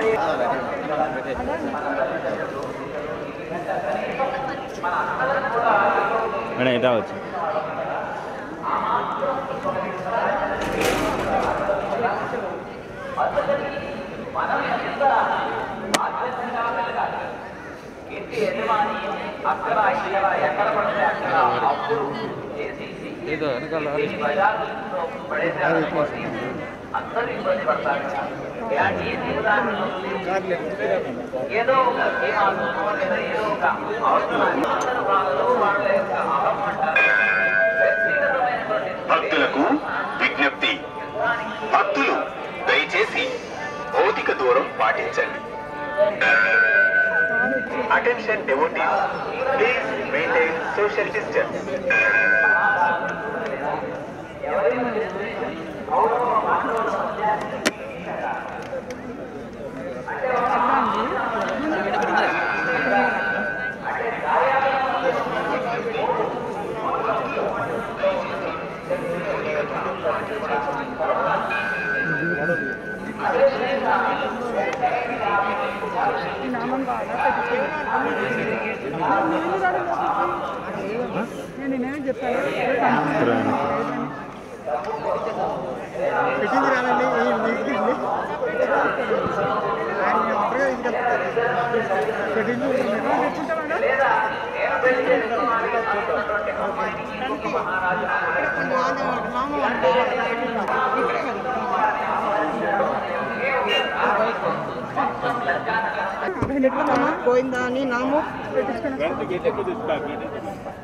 madam ఇటు రావచ్చు ఏదో వెనకాల ఏదో ఒక ధీమాతో లేదా ఏదో ఒక అవసరాన్ని అందరూ వాళ్ళలో వాళ్ళ యొక్క అవసరం వ్యక్తిగతమైనటువంటి భక్తులకు విజ్ఞప్తి భక్తులు దయచేసి భౌతిక దూరం పాటించండి attention devotees please maintain social distance నేను నేనేం చెప్పాను పెట్టింది రానండి ఏం తీసుకెళ్ళి ఆయన ఒంటరిగా తీసుకెళ్తారు పెట్టింది గోవిందా అని నాము పెట్టించుకున్నాను